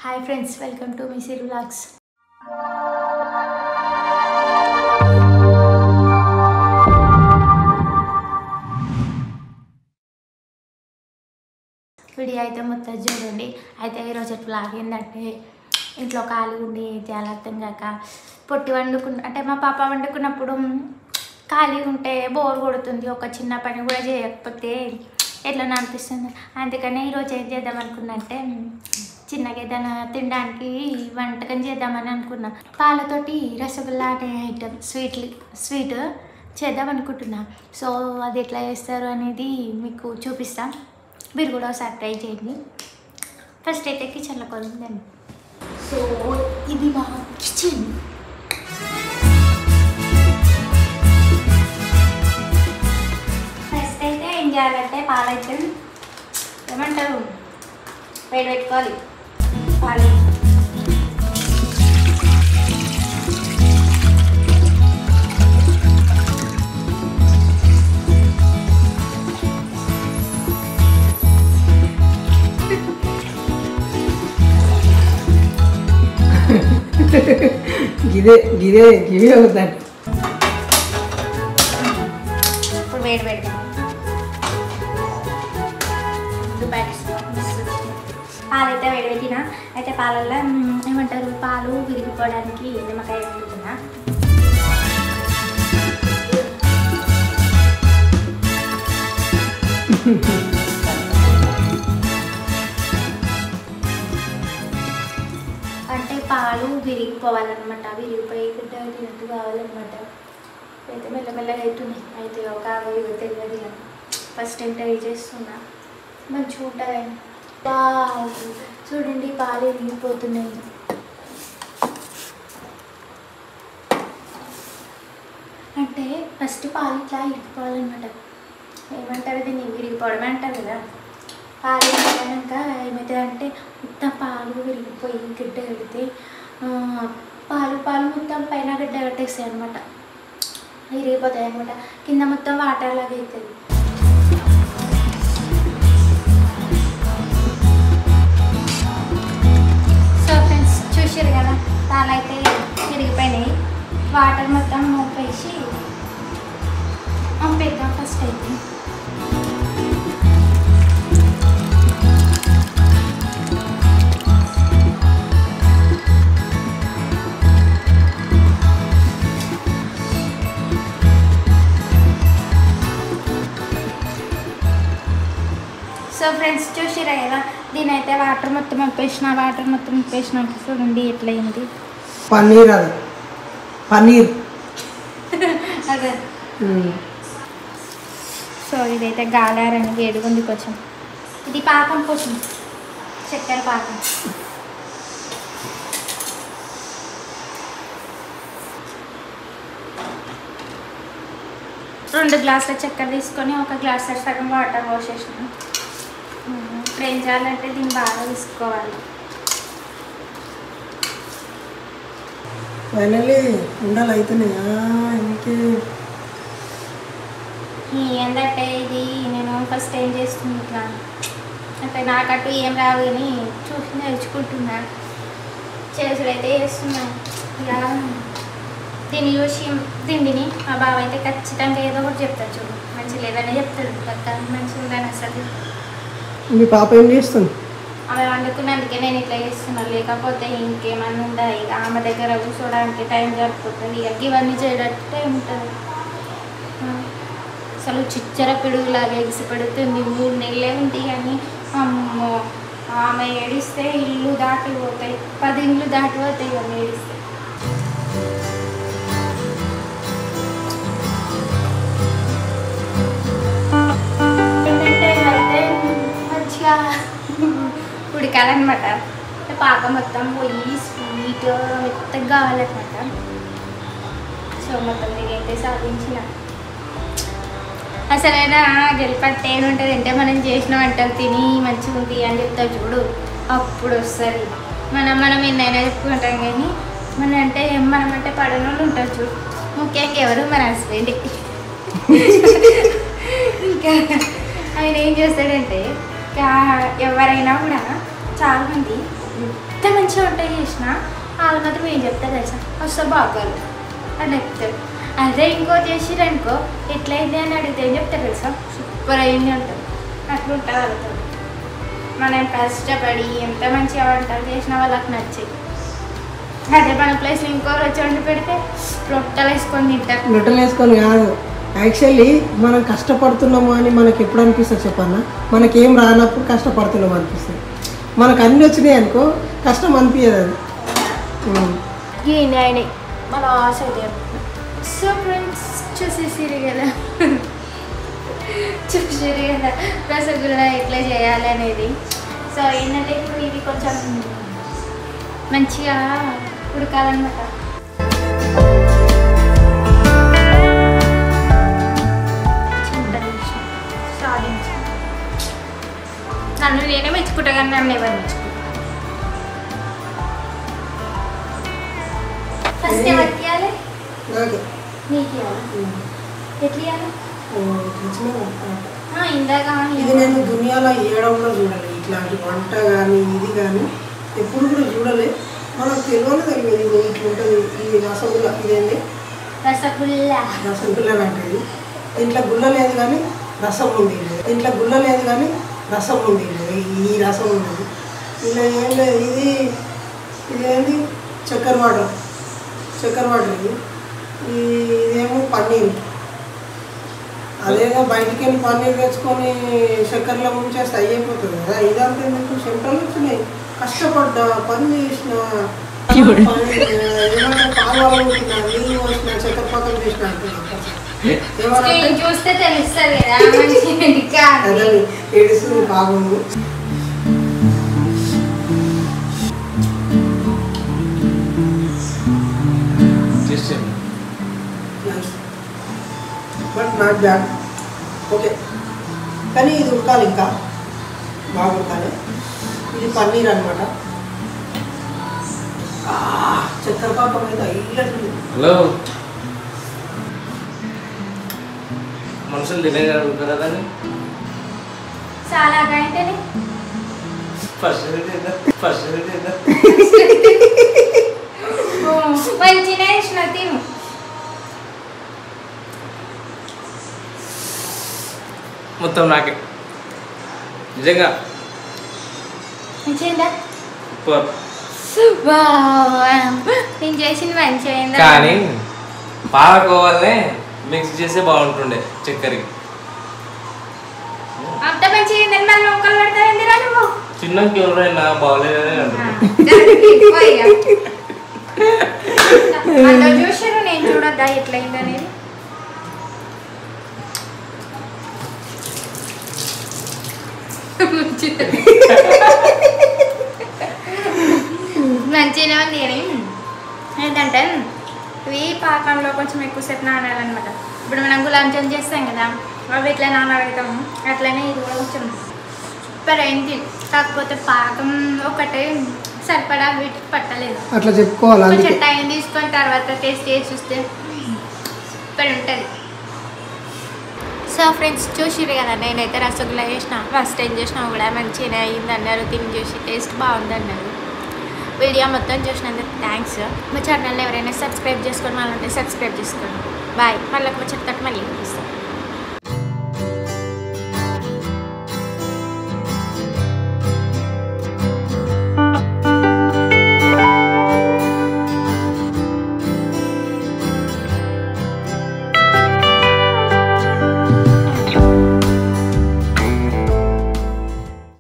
Hi friends welcome to మీ Siru vlogs video అయితే మొత్తం చూడండి అయితే ఈరోజు వ్లాగ్ ఏంటంటే ఇంట్లో ఖాళీ ఉండి ఏం చేయాలో అర్థం కాక పొట్టి వండుకున్న అంటే మా పాప వండుకున్నప్పుడు ఖాళీ ఉంటే బోర్ కొడుతుంది ఒక చిన్న పని కూడా చేయకపోతే ఎట్లా అనిపిస్తుంది అందుకనే ఈరోజు ఏం చేద్దాం అనుకున్నంటే చిన్నగా ఏదైనా తినడానికి వంటకం చేద్దామని అనుకున్నా పాలతోటి రసగుల్లా అనే ఐటమ్ స్వీట్లు స్వీట్ చేద్దాం అనుకుంటున్నా సో అది ఎట్లా చేస్తారు అనేది మీకు చూపిస్తాం మీరు కూడా ఒకసారి ట్రై చేయండి ఫస్ట్ అయితే కిచెన్లో కొలుందండి సో ఇది మా కిచెన్ ఫస్ట్ అయితే ఏం చేయాలంటే పాలైతే ఏమంటారు వేడి పెట్టుకోవాలి పాలు గిదే గిదే గివే అవుతాడు ఇప్పుడు వేడి పెడతాం పాలు అయితే వేడి పెట్టిన అయితే పాలల్లో మ్, ఏమంటారు పాలు విరిగిపోవడానికి నిమ్మకాయ పెడుతున్నా అంటే పాలు విరిగిపోవాలన్నమాట విరిగిపోయి బిడ్డ తినట్టు కావాలన్నమాట అయితే మెల్లమెల్లగా అవుతుంది అయితే ఒక ఇవి తెలియదు ఇక ఫస్ట్ టైం ట్రై చేస్తున్నా మంచిగా ఉంటుంది వావ్. చూడండి పాలు విరిగిపోతున్నాయి అంటే ఫస్ట్ పాలు ఇట్లా ఇరిగిపోవాలన్నమాట ఏమంటారు దీన్ని విరిగిపోవడం అంటారు కదా పాలు విరిగిపోయాక ఏమవుతుందంటే మొత్తం పాలు విరిగిపోయి గడ్డ కడితే ఆ, పాలు పాలు మొత్తం పైన గడ్డ కట్టేస్తాయి అనమాట విరిగిపోతాయి అనమాట కింద మొత్తం వాటర్ లాగా అవుతుంది సో ఫ్రెండ్స్ చూసారు కదా పాలు అయితే విరిగిపోయినాయి వాటర్ మొత్తం మోపేసి పంపేద్దాం ఫస్ట్ అయితే సో ఫ్రెండ్స్ చూసిరా కదా దీని అయితే వాటర్ మొత్తం పంపేసిన వాటర్ మొత్తం పంపేసిన చూడండి ఎట్లయింది పన్నీర్ అది పన్నీర్ అదే ఉమ్. సో ఇదైతే గాలారని వేడిగుంది కొంచెం ఇది పాకం కోసం చక్కెర పాకం రెండు గ్లాసుల చక్కెర తీసుకొని ఒక గ్లాస్ సగం వాటర్ పోసేసినాం ఉమ్, ఇప్పుడు ఏం చేయాలంటే దీన్ని బాగా తీసుకోవాలి ఫైనల్లీ ఉండాలి అవుతున్నాయా ఇంకే ఏంటంటే ఇది నేను ఫస్ట్ టైం చేస్తుంది ఇట్లా అంటే నాకట్టు ఏం రావు అని చూసి నేర్చుకుంటున్నా చేసుడైతే చేస్తున్నా ఇక దీన్ని చూసి తిండిని మా బావ అయితే ఖచ్చితంగా ఏదో ఒకటి చెప్తాడు చూడు మంచి లేదని చెప్తాడు పక్క మంచిగా ఉందని అసలు మీ పాప ఏం చేస్తుంది ఆమె వండుకున్నందుకే నేను ఇట్లా చేస్తున్నాను లేకపోతే ఇంకేమన్నా ఉందా ఇక ఆమె దగ్గర కూర్చోడానికి టైం సరిపోతుంది ఇక ఇవన్నీ చేయడానికి టైం ఉంటుంది ఆ, అసలు చిచ్చర పిడుగులాగా ఎగిసి పెడుతుంది మూడు నెలలే ఉంటాయి కానీ అమ్మో ఆమె ఏడిస్తే ఇల్లు దాటిపోతాయి పది ఇల్లు దాటిపోతాయి ఆమె ఏడిస్తే ఏంటంటే అయితే మంచిగా ఉడకాలన్నమాట పాక మొత్తం పోయి స్వీట్ మెత్తగా కావాలన్నమాట సో మొత్తం నేనైతే సాధించిన అసలైనా గెలిపట్టే ఉంటుంది అంటే మనం చేసిన వంటలు తిని మంచిగా ఉంది అని చెప్తారు చూడు అప్పుడు వస్తుంది మనం మనం ఎన్నైనా చెప్పుకుంటాం కానీ మన అంటే మనం అంటే పడని వాళ్ళు ఉంటారు చూడు ముఖ్యంగా ఎవరు మన హస్బెండ్ ఇంకా ఆయన ఏం చేస్తాడంటే ఇంకా ఎవరైనా కూడా చాలా మంది ఎంత మంది మంచిగా ఉంటాయి చేసిన వాళ్ళు మాత్రం ఏం చెప్తారు తెలుసా వస్తే బాగాలు అని చెప్తారు అదే ఇంకో చేసిరు అనుకో ఎట్లయింది అని అడిగితే ఏం చెప్తారు తెలుసా సూపర్ అయింది అంటారు అట్లా ఉంటుంది వాళ్ళతో మనం కష్టపడి ఎంత మంచిగా వంటలు చేసిన వాళ్ళకి నచ్చాయి అదే మన ప్లేస్లో ఇంకోరు వచ్చి వండి పెడితే రొట్టెలు వేసుకొని తింటారు లొట్టలు వేసుకొని కాదు యాక్చువల్లీ మనం కష్టపడుతున్నాము అని మనకి ఎప్పుడు అనిపిస్తుంది చెప్పన్నా మనకేం రానప్పుడు కష్టపడుతున్నాం అనిపిస్తుంది మనకు అన్ని వచ్చినాయి అనుకో కష్టం అనిపించదు అది ఉమ్. ఈయన ఆయన మన ఆశ అయితే సో ఫ్రెండ్స్ చూసేసిరు కదా చూసారు కదా రసగుల్లా ఎట్లా చేయాలి అనేది సో ఏంటంటే ఇప్పుడు ఇది కొంచెం మంచిగా ఉడకాలన్నమాట చింత తీసి, సాధించి. నన్ను నేనే మెచ్చుకుంటా కానీ నన్ను ఎవరు మెచ్చుకుంటా ఫస్ట్ ఎవరికి ఇవ్వాలి నాకు నీకు ఇవ్వాలి ఉమ్. ఎట్లా ఇవ్వాలి ఓ, తెచ్చినా వంట. ఆ, ఇందాక ఇది నేను దునియాలో ఏడంలో చూడలే ఇట్లాంటి వంట కానీ ఇది కానీ ఎప్పుడు కూడా చూడలే మనకు తెలియదు తెలియదు ఇది ఇట్లా ఉంటుంది ఇది రసగుల్ల ఇదేంటి రసగుల్లా రసగుల్ల లాంటిది ఇంట్లో గుల్ల లేదు కానీ రసం ఉంది ఇంట్లో గుల్ల లేదు కానీ రసం ఉంది ఈ రసం ఉంది ఇలా ఏం లేదు ఇది ఇదేంటి చక్కెర వాటర్ చక్కెర వాటర్ ఇది ఈ- ఇదేమో పన్నీర్ అదేదో బయటికి వెళ్ళి పన్నీర్ తెచ్చుకొని చక్కెరలో ముంచేస్తే అయిపోతుంది కదా ఇదంతా ఎందుకు సెంట్రల్ వచ్చినాయి కష్టపడ్డా పని చేసిన ఏమన్నా పాల్గొనుకుంటున్నా నీళ్ళు పోసిన చక్కెర పాకం చేసిన ఏమన్నా స్క్రీన్ చూస్తే తెలుస్తుంది కదా మంచి కాదు అదే ఏడుస్తుంది బాగుంది చేసాను బట్ నాట్ బ్యాడ్ ఓకే కానీ ఇది ఉడకాలి ఇంకా బాగా ఉడకాలి ఇది పన్నీర్ అనమాట చక్కెర పాకం అయితే అయ్యట్లేదు హలో మనుషులు తినేయగలుగుతారు కదా చాలా గంటని ఫస్ట్ ఫస్ట్ మంచిగా ఇచ్చిన తిను మొత్తం నాకే నిజంగా మంచిగా సూపర్ నేను చేసింది మంచిగా అయిందా? కానీ పాలకోవాలనే మిక్స్ చేస్తే బాగుంటుండే చక్కెరకి అంత మంచిగా అయిందని మళ్ళీ మొక్కలు పెడతావేందిరా నువ్వు చిన్నకి ఎవరైనా బాగలేదని ఆ, అంటున్నాడు దానికి ఎక్కువ ఇక. అందరూ చూసారు నేను చూడొద్దా ఎట్లయింది అనేది మంచిగానే ఉంది కానీ ఏంటంటే ఇవి పాకంలో కొంచెం ఎక్కువసేపు నానాలన్నమాట ఇప్పుడు మనం గులాబ్ జామ్ చేస్తాం కదా అవి ఎట్లా నానబెడతాము అట్లనే ఇది కూడా కొంచెం సూపర్ అయింది కాకపోతే పాకం ఒకటే సరిపడా వీటికి పట్టలేదు అట్లా చెప్పుకోవాలి కొంచెం అందుకే టైం తీసుకొని తర్వాత టేస్ట్ చేసి చూస్తే సూపర్ ఉంటుంది సో ఫ్రెండ్స్ చూసిరు కదా నేనైతే రసగుల్లా చేసిన ఫస్ట్ టైం చేసినా కూడా మంచిగానే అయింది అన్నారు తిని చూసి టేస్ట్ బాగుంది అన్నారు వీడియో మొత్తం చూసినందుకు థ్యాంక్స్ మా ఛానల్ ఎవరైనా సబ్స్క్రైబ్ చేసుకొని వాళ్ళంటే సబ్స్క్రైబ్ చేసుకోండి బాయ్ మళ్ళీ ఒక చెప్తాను మళ్ళీ చూపిస్తాను